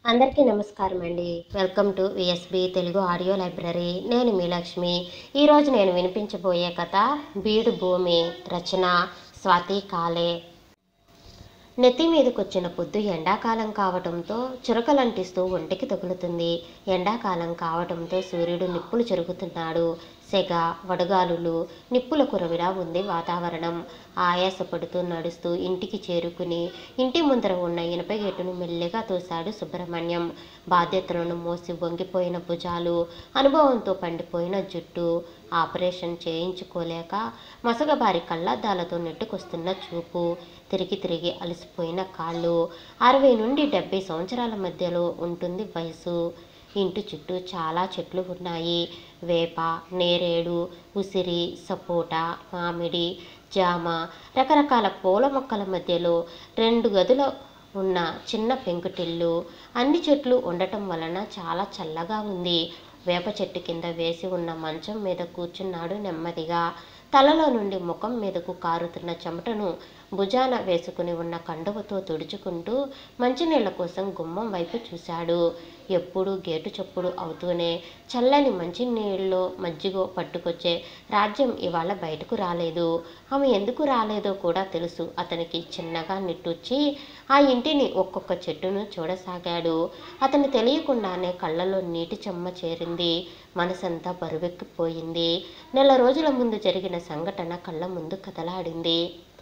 అందరికీ నమస్కారం అండి welcome to VSB Telugu audio library నేను మీ లక్ష్మి ఈరోజు నేను వినిపించబోయే కథ బీడు భూమి రచన స్వాతి కాలే నెత్తి మీదకొచ్చిన పొద్దు ఎండాకాలం కావటంతో చురకలంటిస్తూ ఒంటికి తగులుతుంది ఎండాకాలం కావటంతో సూర్యుడు నిప్పులు చెరుగుతున్నాడు సెగ వడగాలులు నిప్పుల కురవిలా ఉంది వాతావరణం ఆయాసపడుతూ నడుస్తూ ఇంటికి చేరుకుని ఇంటి ముందర ఉన్న ఇనప గేటును మెల్లిగా తోశాడు సుబ్రహ్మణ్యం బాధ్యతలను మోసి వంగిపోయిన భుజాలు అనుభవంతో పండిపోయిన జుట్టు ఆపరేషన్ చేయించుకోలేక మసగబారి కళ్ళద్దాలతో నెట్టుకొస్తున్న చూపు తిరిగి తిరిగి అలసిపోయిన కాళ్ళు అరవై నుండి డెబ్బై సంవత్సరాల మధ్యలో ఉంటుంది వయసు ఇంటి చుట్టూ చాలా చెట్లు ఉన్నాయి వేప నేరేడు ఉసిరి సపోటా మామిడి జామ రకరకాల పూల మొక్కల మధ్యలో రెండు గదుల ఉన్న చిన్న పెంకుటిల్లు అన్ని చెట్లు ఉండటం వలన చాలా చల్లగా ఉంది వేప చెట్టు కింద వేసి ఉన్న మంచం మీద కూర్చున్నాడు నెమ్మదిగా తలలో నుండి ముఖం మీదకు కారుతున్న చెమటను భుజాన వేసుకుని ఉన్న కండువతో తుడుచుకుంటూ మంచినీళ్ల కోసం గుమ్మం వైపు చూశాడు ఎప్పుడూ గేటు చప్పుడు అవుతూనే చల్లని మంచినీళ్ళలో మజ్జిగో పట్టుకొచ్చే రాజ్యం ఇవాళ బయటకు రాలేదు ఆమె ఎందుకు రాలేదో కూడా తెలుసు అతనికి చిన్నగా నిట్టూర్చి ఆ ఇంటిని ఒక్కొక్క చెట్టును చూడసాగాడు అతను తెలియకుండానే కళ్ళలో నీటి చెమ్మ చేరింది మనసంతా బరువెక్కిపోయింది నెల రోజుల ముందు జరిగిన సంఘటన కళ్ళ ముందు కదలాడింది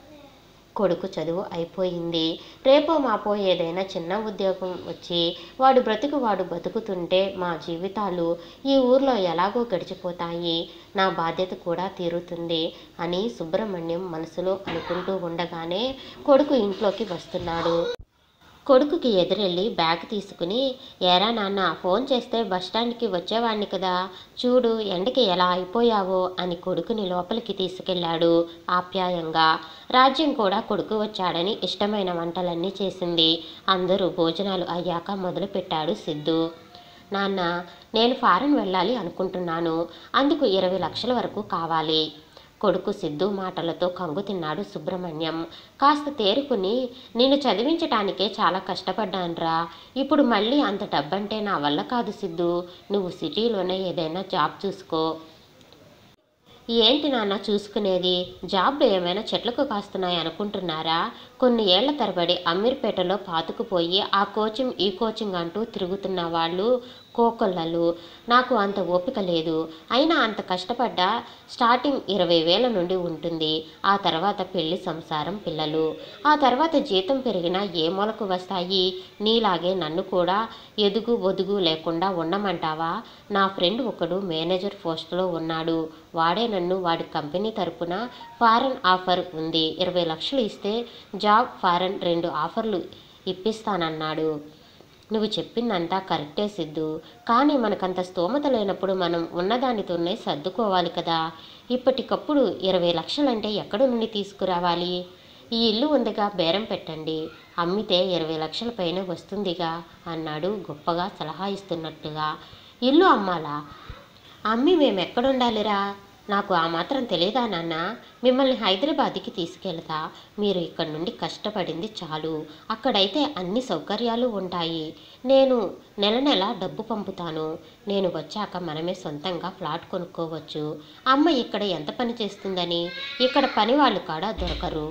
కొడుకు చదువు అయిపోయింది రేపో మాపో ఏదైనా చిన్న ఉద్యోగం వచ్చి వాడు బ్రతుకు వాడు బతుకుతుంటే మా జీవితాలు ఈ ఊర్లో ఎలాగో గడిచిపోతాయి నా బాధ్యత కూడా తీరుతుంది అని సుబ్రహ్మణ్యం మనసులో అనుకుంటూ ఉండగానే కొడుకు ఇంట్లోకి వస్తున్నాడు కొడుకుకి ఎదురెళ్ళి బ్యాగ్ తీసుకుని ఏరా నాన్న ఫోన్ చేస్తే బస్టాండ్కి వచ్చేవాణ్ణి కదా చూడు ఎండకి ఎలా అయిపోయావో అని కొడుకుని లోపలికి తీసుకెళ్ళాడు ఆప్యాయంగా రాజ్యం కూడా కొడుకు వచ్చాడని ఇష్టమైన వంటలన్నీ చేసింది అందరూ భోజనాలు అయ్యాక మొదలుపెట్టాడు సిద్ధు నాన్న నేను ఫారెన్ వెళ్ళాలి అనుకుంటున్నాను అందుకు ఇరవై లక్షల వరకు కావాలి కొడుకు సిద్ధు మాటలతో కంగు తిన్నాడు సుబ్రహ్మణ్యం కాస్త తేరుకుని నిన్ను చదివించటానికే చాలా కష్టపడ్డానురా ఇప్పుడు మళ్ళీ అంత డబ్బంటే నా వల్ల కాదు సిద్ధు నువ్వు సిటీలోనే ఏదైనా జాబ్ చూసుకో ఏంటి నాన్న చూసుకునేది జాబ్లు ఏమైనా చెట్లకు కాస్తున్నాయి అనుకుంటున్నారా కొన్ని ఏళ్ల తరబడి అమీర్పేటలో పాతుకుపోయి ఆ కోచింగ్ ఈ కోచింగ్ అంటూ తిరుగుతున్న వాళ్ళు కోకొల్లలు నాకు అంత ఓపిక లేదు అయినా అంత కష్టపడ్డా స్టార్టింగ్ ఇరవై వేల నుండి ఉంటుంది ఆ తర్వాత పెళ్లి సంసారం పిల్లలు ఆ తర్వాత జీతం పెరిగినా ఏ మూలకు వస్తాయి నీలాగే నన్ను కూడా ఎదుగు ఒదుగు లేకుండా ఉండమంటావా నా ఫ్రెండ్ ఒకడు మేనేజర్ పోస్టులో ఉన్నాడు వాడే నన్ను వాడి కంపెనీ తరపున ఫారెన్ ఆఫర్ ఉంది ఇరవై లక్షలు ఇస్తే జాబ్ ఫారెన్ రెండు ఆఫర్లు ఇప్పిస్తానన్నాడు నువ్వు చెప్పిందంతా కరెక్టే సిద్ధు కానీ మనకంత స్తోమత లేనప్పుడు మనం ఉన్నదానితోనే సర్దుకోవాలి కదా ఇప్పటికప్పుడు ఇరవై లక్షలంటే ఎక్కడి నుండి తీసుకురావాలి ఈ ఇల్లు ఉందిగా బేరం పెట్టండి అమ్మితే ఇరవై లక్షల పైన వస్తుందిగా అన్నాడు గొప్పగా సలహా ఇస్తున్నట్టుగా ఇల్లు అమ్మాలా అమ్మి మేము ఎక్కడుండాలిరా నాకు ఆ మాత్రం తెలియదా నాన్న మిమ్మల్ని హైదరాబాద్కి తీసుకెళ్తా మీరు ఇక్కడ నుండి కష్టపడింది చాలు అక్కడైతే అన్ని సౌకర్యాలు ఉంటాయి నేను నెల నెల డబ్బు పంపుతాను నేను వచ్చాక మనమే సొంతంగా ఫ్లాట్ కొనుక్కోవచ్చు అమ్మ ఇక్కడ ఎంత పని చేస్తుందని ఇక్కడ పని వాళ్ళు కూడా దొరకరు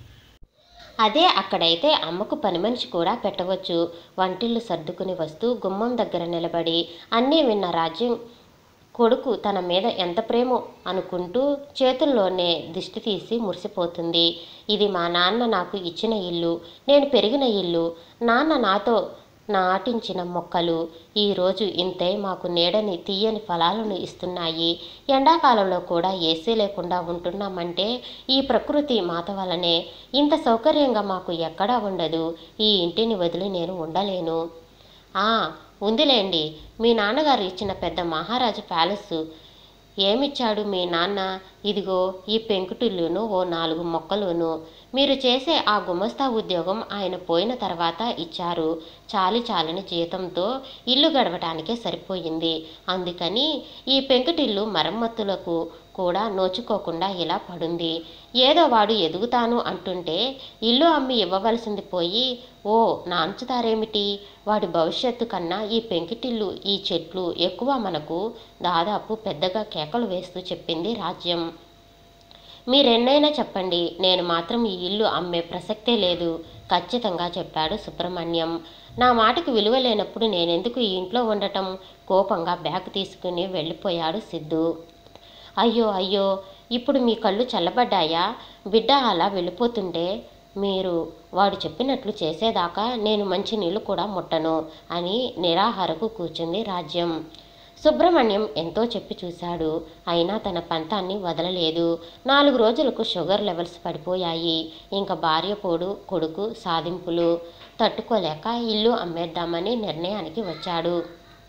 అదే అక్కడైతే అమ్మకు పని మనిషి కూడా పెట్టవచ్చు వంటిల్లు సర్దుకుని వస్తూ గుమ్మం దగ్గర నిలబడి అన్నీ విన్న రాజ్యం కొడుకు తన మీద ఎంత ప్రేమో అనుకుంటూ చేతుల్లోనే దిష్టి తీసి మురిసిపోతుంది ఇది మా నాన్న నాకు ఇచ్చిన ఇల్లు నేను పెరిగిన ఇల్లు నాన్న నాతో నాటించిన మొక్కలు ఈరోజు ఇంతే మాకు నీడని తీయని ఫలాలను ఇస్తున్నాయి ఎండాకాలంలో కూడా ఏసీ లేకుండా ఉంటున్నామంటే ఈ ప్రకృతి మాత వలనే ఇంత సౌకర్యంగా మాకు ఎక్కడా ఉండదు ఈ ఇంటిని వదిలి నేను ఉండలేను ఆ ఉందిలేండి మీ నాన్నగారు ఇచ్చిన పెద్ద మహారాజు ప్యాలెస్ ఏమిచ్చాడు మీ నాన్న ఇదిగో ఈ పెంకుటిల్లును ఓ నాలుగు మొక్కలును మీరు చేసే ఆ గుమస్తా ఉద్యోగం ఆయన పోయిన తర్వాత ఇచ్చారు చాలి చాలని జీతంతో ఇల్లు గడవటానికే సరిపోయింది అందుకని ఈ పెంకుటిల్లు మరమ్మతులకు కూడా నోచుకోకుండా ఇలా పడుంది ఏదో వాడు ఎదుగుతాను అంటుంటే ఇల్లు అమ్మి ఇవ్వవలసింది పోయి ఓ నాంచుతారేమిటి వాడి భవిష్యత్తు కన్నా ఈ పెంకిటిల్లు ఈ చెట్లు ఎక్కువ మనకు దాదాపు పెద్దగా కేకలు వేస్తూ చెప్పింది రాజ్యం మీరెన్నైనా చెప్పండి నేను మాత్రం ఈ ఇల్లు అమ్మే ప్రసక్తే లేదు ఖచ్చితంగా చెప్పాడు సుబ్రహ్మణ్యం నా మాటకి విలువ లేనప్పుడు నేనెందుకు ఈ ఇంట్లో ఉండటం కోపంగా బ్యాగ్ తీసుకుని వెళ్ళిపోయాడు సిద్ధు అయ్యో అయ్యో ఇప్పుడు మీ కళ్ళు చల్లబడ్డాయా బిడ్డ అలా వెళ్ళిపోతుంటే మీరు వాడు చెప్పినట్లు చేసేదాకా నేను మంచి నీళ్లు కూడా ముట్టను అని నిరాహారకు కూర్చుంది రాజ్యం సుబ్రహ్మణ్యం ఎంతో చెప్పి చూశాడు అయినా తన పంతాన్ని వదలలేదు నాలుగు రోజులకు షుగర్ లెవెల్స్ పడిపోయాయి ఇంకా భార్య పోడు కొడుకు సాధింపులు తట్టుకోలేక ఇల్లు అమ్మేద్దామని నిర్ణయానికి వచ్చాడు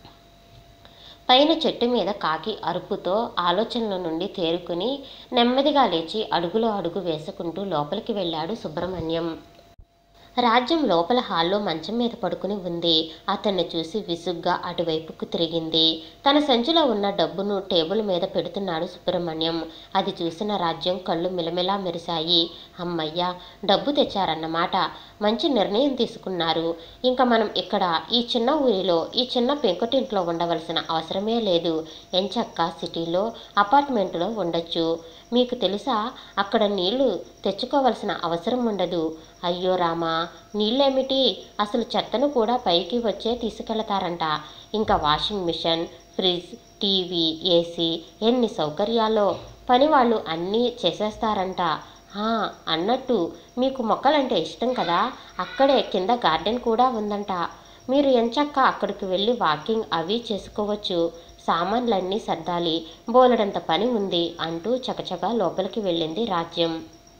పైన చెట్టు మీద కాకి అరుపుతో ఆలోచనల నుండి తేరుకుని నెమ్మదిగా లేచి అడుగులో అడుగు వేసుకుంటూ లోపలికి వెళ్ళాడు సుబ్రహ్మణ్యం రాజ్యం లోపల హాల్లో మంచం మీద పడుకుని ఉంది అతన్ని చూసి విసుగ్గా అటువైపుకు తిరిగింది తన సంచిలో ఉన్న డబ్బును టేబుల్ మీద పెడుతున్నాడు సుబ్రహ్మణ్యం అది చూసిన రాజ్యం కళ్ళు మిలమిలా మెరిశాయి అమ్మయ్య డబ్బు తెచ్చారన్నమాట మంచి నిర్ణయం తీసుకున్నారు ఇంకా మనం ఇక్కడ ఈ చిన్న ఊరిలో ఈ చిన్న పెంకుటింట్లో ఉండవలసిన అవసరమే లేదు ఎంచక్క సిటీలో అపార్ట్మెంట్లో ఉండొచ్చు మీకు తెలుసా అక్కడ నీళ్లు తెచ్చుకోవలసిన అవసరం ఉండదు అయ్యో రామా నీళ్ళేమిటి అసలు చెత్తను కూడా పైకి వచ్చే తీసుకెళ్తారంట ఇంకా washing machine fridge TV AC ఎన్ని సౌకర్యాలో పని వాళ్ళు అన్నీ చేసేస్తారంట ఆ, అన్నట్టు మీకు మొక్కలంటే ఇష్టం కదా అక్కడే కింద గార్డెన్ కూడా ఉందంట మీరు ఎంచక్క అక్కడికి వెళ్ళి వాకింగ్ అవి చేసుకోవచ్చు సామాన్లన్నీ సర్దాలి బోలెడంత పని ఉంది అంటూ చకచకా లోపలికి వెళ్ళింది రాజ్యం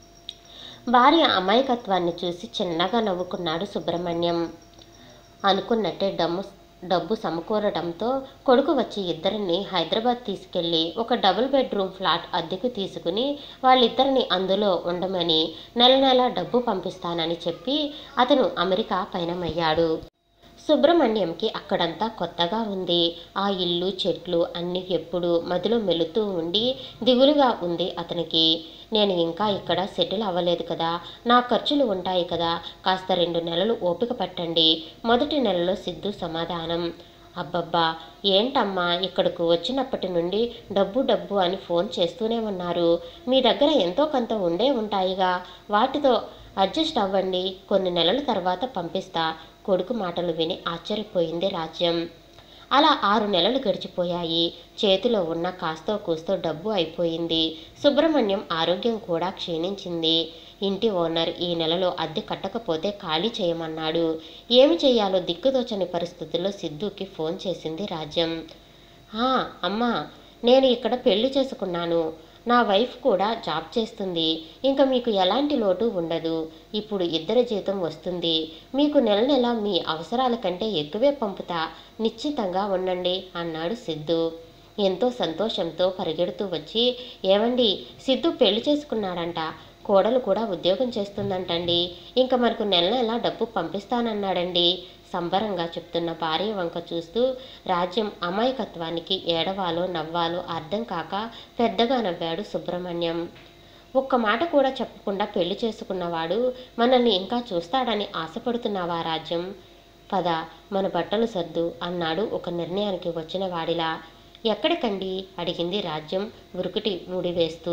భార్య అమాయకత్వాన్ని చూసి చిన్నగా నవ్వుకున్నాడు సుబ్రహ్మణ్యం అనుకున్నట్టే డమ్ము డబ్బు సమకూరడంతో కొడుకు వచ్చి ఇద్దరిని హైదరాబాద్ తీసుకెళ్లి ఒక డబుల్ బెడ్రూమ్ ఫ్లాట్ అద్దెకు తీసుకుని వాళ్ళిద్దరిని అందులో ఉండమని నెల నెల డబ్బు పంపిస్తానని చెప్పి అతను అమెరికా పయనమయ్యాడు సుబ్రహ్మణ్యంకి అక్కడంతా కొత్తగా ఉంది ఆ ఇల్లు చెట్లు అన్ని ఎప్పుడు మదిలో మెలుతూ ఉండి దిగులుగా ఉంది అతనికి నేను ఇంకా ఇక్కడ సెటిల్ అవ్వలేదు కదా నా ఖర్చులు ఉంటాయి కదా కాస్త రెండు నెలలు ఓపిక పట్టండి మొదటి నెలలో సిద్ధు సమాధానం అబ్బబ్బా ఏంటమ్మా ఇక్కడకు వచ్చినప్పటి నుండి డబ్బు డబ్బు అని ఫోన్ చేస్తూనే ఉన్నారు మీ దగ్గర ఎంతో కొంత ఉండే ఉంటాయిగా వాటితో అడ్జస్ట్ అవ్వండి కొన్ని నెలల తర్వాత పంపిస్తా కొడుకు మాటలు విని ఆశ్చర్యపోయింది రాజ్యం అలా ఆరు నెలలు గడిచిపోయాయి చేతిలో ఉన్న కాస్తో కూస్తో డబ్బు అయిపోయింది సుబ్రహ్మణ్యం ఆరోగ్యం కూడా క్షీణించింది ఇంటి ఓనర్ ఈ నెలలో అద్దె కట్టకపోతే ఖాళీ చేయమన్నాడు ఏమి చేయాలో దిక్కుదోచని పరిస్థితుల్లో సిద్ధుకి ఫోన్ చేసింది రాజ్యం "ఆ, అమ్మా నేను ఇక్కడ పెళ్లి చేసుకున్నాను నా వైఫ్ కూడా జాబ్ చేస్తుంది ఇంకా మీకు ఎలాంటి లోటు ఉండదు ఇప్పుడు ఇద్దరి జీతం వస్తుంది మీకు నెల నెల మీ అవసరాల కంటే ఎక్కువే పంపుతా నిశ్చితంగా ఉండండి అన్నాడు సిద్ధు ఎంతో సంతోషంతో పరిగెడుతూ వచ్చి ఏవండి సిద్ధు పెళ్లి చేసుకున్నాడంట కోడలు కూడా ఉద్యోగం చేస్తుందంటండి ఇంకా మనకు నెల నెల డబ్బు పంపిస్తానన్నాడండి సంబరంగా చెప్తున్న భార్య వంక చూస్తూ రాజ్యం అమాయకత్వానికి ఏడవాలో నవ్వాలో అర్థం కాక పెద్దగా నవ్వాడు సుబ్రహ్మణ్యం ఒక్క మాట కూడా చెప్పకుండా పెళ్లి చేసుకున్నవాడు మనల్ని ఇంకా చూస్తాడని ఆశపడుతున్నావా రాజ్యం పద మన బట్టలు సర్దు అన్నాడు ఒక నిర్ణయానికి వచ్చిన వాడిలా ఎక్కడికండి అడిగింది రాజ్యం ఉరుకుటి ముడివేస్తూ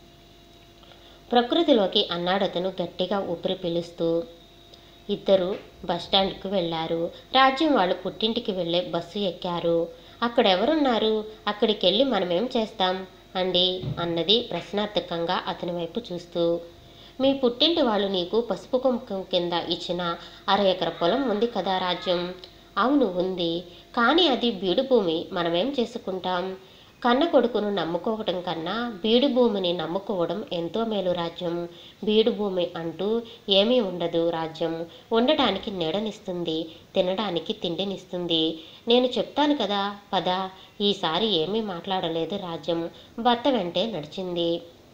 ప్రకృతిలోకి అన్నాడతను గట్టిగా ఊపిరి పీలుస్తూ ఇద్దరు బస్టాండ్కు వెళ్ళారు రాజ్యం వాళ్ళు పుట్టింటికి వెళ్ళే బస్సు ఎక్కారు అక్కడెవరున్నారు అక్కడికి వెళ్ళి మనమేం చేస్తాం అండి అన్నది ప్రశ్నార్థకంగా అతని వైపు చూస్తూ మీ పుట్టింటి వాళ్ళు నీకు పసుపు కుంకుమ కింద ఇచ్చిన అర ఎకర పొలం ఉంది కదా రాజ్యం అవును ఉంది కానీ అది బీడు భూమి మనమేం చేసుకుంటాం కన్న కొడుకును నమ్ముకోవటం కన్నా బీడు భూమిని నమ్ముకోవడం ఎంతో మేలు రాజ్యం బీడు భూమి అంటూ ఏమీ ఉండదు రాజ్యం ఉండటానికి నీడనిస్తుంది తినడానికి తిండినిస్తుంది నేను చెప్తాను కదా పద ఈసారి ఏమీ మాట్లాడలేదు రాజ్యం భర్త వెంటే నడిచింది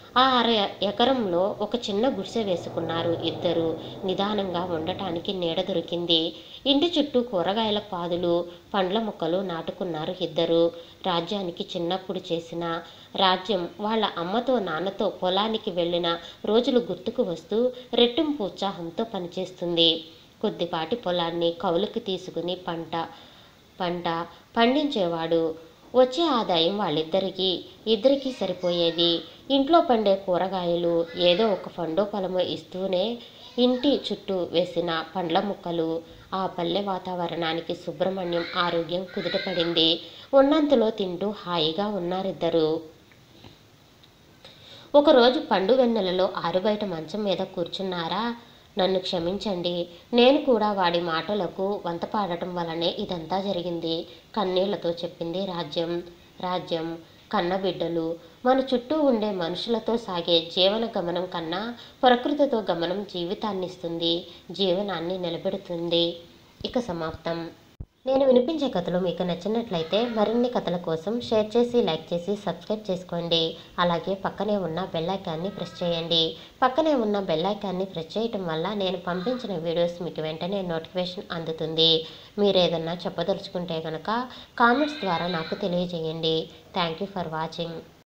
ఆ అర ఎకరంలో ఒక చిన్న గుడిసె వేసుకున్నారు ఇద్దరు నిదానంగా ఉండటానికి నీడ దొరికింది ఇంటి చుట్టూ కూరగాయల పాదులు పండ్ల మొక్కలు నాటుకున్నారు ఇద్దరు రాజ్యానికి చిన్నప్పుడు చేసిన రాజ్యం వాళ్ళ అమ్మతో నాన్నతో పొలానికి వెళ్ళిన రోజులు గుర్తుకు వస్తూ రెట్టింపు ఉత్సాహంతో పనిచేస్తుంది కొద్దిపాటి పొలాన్ని కౌలుకి తీసుకుని పంట పంట పండించేవాడు వచ్చే ఆదాయం వాళ్ళిద్దరికీ ఇద్దరికీ సరిపోయేది ఇంట్లో పండే కూరగాయలు ఏదో ఒక పండో పొలమో ఇస్తూనే ఇంటి చుట్టూ వేసిన పండ్ల ముక్కలు ఆ పల్లె వాతావరణానికి సుబ్రహ్మణ్యం ఆరోగ్యం కుదుటపడింది ఉన్నంతలో తింటూ హాయిగా ఉన్నారిద్దరు ఒకరోజు పండు వెన్నెలలో ఆరుబయట మంచం మీద కూర్చున్నారా నన్ను క్షమించండి నేను కూడా వాడి మాటలకు వంత పాడటం వలనే ఇదంతా జరిగింది కన్నీళ్లతో చెప్పింది రాజ్యం రాజ్యం కన్నబిడ్డలు మన చుట్టూ ఉండే మనుషులతో సాగే జీవన గమనం కన్నా ప్రకృతితో గమనం జీవితాన్ని ఇస్తుంది జీవనాన్ని నిలబెడుతుంది ఇక సమాప్తం నేను వినిపించే కథలు మీకు నచ్చినట్లయితే మరిన్ని కథల కోసం షేర్ చేసి లైక్ చేసి సబ్స్క్రైబ్ చేసుకోండి అలాగే పక్కనే ఉన్న బెల్ ఐకాన్ని ప్రెస్ చేయండి పక్కనే ఉన్న బెల్ ఐకాన్ని ప్రెస్ చేయటం వల్ల నేను పంపించిన వీడియోస్ మీకు వెంటనే నోటిఫికేషన్ అందుతుంది మీరు ఏదన్నా చెప్పదలుచుకుంటే కనుక కామెంట్స్ ద్వారా నాకు తెలియజేయండి థ్యాంక్ యూ ఫర్ వాచింగ్